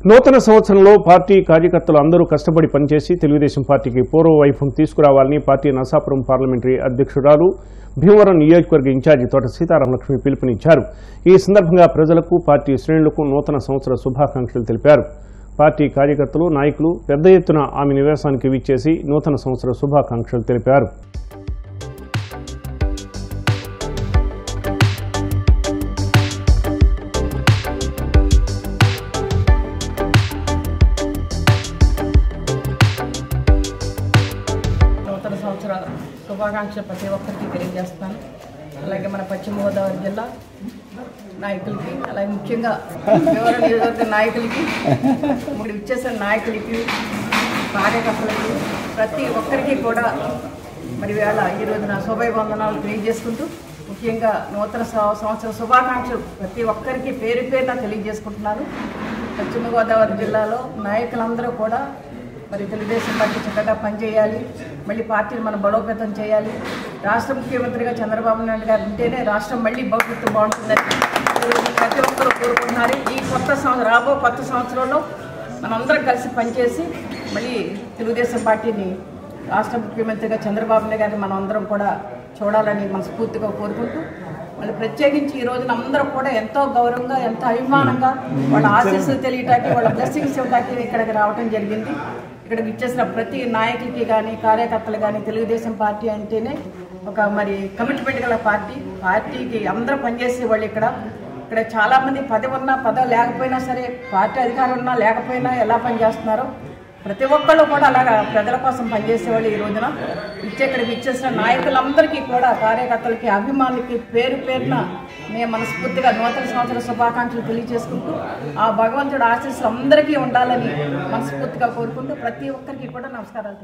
నూతన సంవత్సరంలో పార్టీ కార్యకర్తలు అందరూ కష్టపడి పనిచేసి తెలుగుదేశం పార్టీకి పూర్వ వైభవం తీసుకురావాలని పార్టీ నరసాపురం పార్లమెంటరీ అధ్యక్షురాలు భీమవరం నియోజకవర్గ ఇన్ఛార్జి తోట సీతారామలక్ష్మి పిలుపునిచ్చారు ఈ సందర్భంగా ప్రజలకు పార్టీ శ్రేణులకు నూతన సంవత్సర శుభాకాంక్షలు తెలిపారు పార్టీ కార్యకర్తలు నాయకులు పెద్ద ఎత్తున ఆమె నివాసానికి విచ్చేసి నూతన సంవత్సర శుభాకాంక్షలు తెలిపారు నూతన సంవత్సర శుభాకాంక్షలు ప్రతి ఒక్కరికి తెలియజేస్తాను అలాగే మన పశ్చిమ గోదావరి జిల్లా నాయకులకి అలాగే ముఖ్యంగా వివరణ నియోజకవర్గ నాయకులకి ఇప్పుడు ఇచ్చేసిన నాయకులకి కార్యకర్తలకి ప్రతి ఒక్కరికి కూడా మరి వేళ ఈ రోజున శుభవందనాలు తెలియజేసుకుంటూ ముఖ్యంగా నూతన సం- సంవత్సర శుభాకాంక్షలు ప్రతి ఒక్కరికి పేరు పేరున తెలియజేసుకుంటున్నాను పశ్చిమ గోదావరి జిల్లాలో నాయకులందరూ కూడా మరి తెలుగుదేశం పార్టీ చక్కగా పనిచేయాలి మళ్ళీ పార్టీని మనం బలోపేతం చేయాలి రాష్ట్ర ముఖ్యమంత్రిగా చంద్రబాబు నాయుడు గారు ఉంటేనే రాష్ట్రం మళ్ళీ భవిష్యత్తు బాగుంటుందని ఈరోజు ప్రతి ఒక్కరూ కోరుకుంటున్నారు ఈ కొత్త సంవత్సరం రాబో కొత్త సంవత్సరంలో మనందరం కలిసి పనిచేసి మళ్ళీ తెలుగుదేశం పార్టీని రాష్ట్ర ముఖ్యమంత్రిగా చంద్రబాబు నాయుడు గారిని మనం అందరం కూడా చూడాలని మనస్ఫూర్తిగా కోరుకుంటూ మళ్ళీ ప్రత్యేకించి ఈ రోజున అందరూ కూడా ఎంతో గౌరవంగా ఎంతో అభిమానంగా వాళ్ళ ఆశీస్సులు తెలియటానికి వాళ్ళ బ్లెస్సింగ్స్ ఇవ్వడానికి ఇక్కడికి రావడం జరిగింది ఇక్కడికి ఇచ్చేసిన ప్రతి నాయకులకి కానీ కార్యకర్తలు కానీ తెలుగుదేశం పార్టీ అంటేనే ఒక మరి కమిట్మెంట్ గల పార్టీ పార్టీకి అందరూ పనిచేసే వాళ్ళు ఇక్కడ ఇక్కడ చాలా మంది పదవి ఉన్నా పదవి లేకపోయినా సరే పార్టీ అధికారం ఉన్నా లేకపోయినా ఎలా పనిచేస్తున్నారో ప్రతి ఒక్కళ్ళు కూడా అలాగా ప్రజల కోసం పనిచేసేవాళ్ళు ఈ రోజున ఇచ్చే ఇక్కడికి ఇచ్చేసిన నాయకులందరికీ కూడా కార్యకర్తలకి అభిమానులకి పేరు పేరున మేము మనస్ఫూర్తిగా నూతన సంవత్సర శుభాకాంక్షలు తెలియజేసుకుంటూ ఆ భగవంతుడు ఆశీస్సులు అందరికీ ఉండాలని మనస్ఫూర్తిగా కోరుకుంటూ ప్రతి ఒక్కరికి కూడా నమస్కారాలు